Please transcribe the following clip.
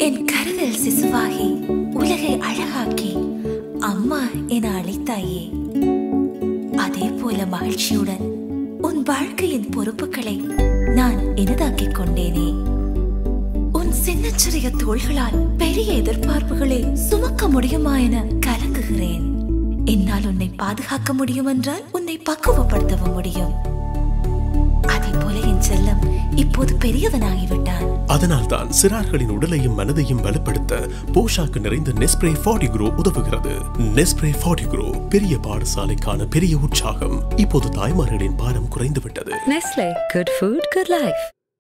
என் கருவில் சிசுவாகி உலகை அழகாக்கி அம்மா என அழைத்தாயே அதே போல மகிழ்ச்சியுடன் உன் வாழ்க்கையின் பொறுப்புகளை நான் எனதாக்கிக் கொண்டேனே உன் சின்னச்சிறிய தோள்களால் பெரிய எதிர்பார்ப்புகளை சுமக்க முடியுமா என கலங்குகிறேன் என்னால் உன்னை பாதுகாக்க முடியும் என்றால் உன்னை பக்குவப்படுத்தவும் முடியும் அதே போல என் செல்லம் இப்போது பெரியவனாகிவிட்டான் அதனால்தான் சிறார்களின் உடலையும் மனதையும் வலுப்படுத்த போஷாக்கு நிறைந்த நெஸ்ப்ரே ஃபார்ட்டி க்ரோ உதவுகிறது நெஸ்ப்ரே ஃபார்ட்டி க்ரோ பெரிய பாடசாலைக்கான பெரிய உற்சாகம் இப்போது தாய்மார்களின் பாரம் குறைந்து விட்டது Nestle, good food, good life.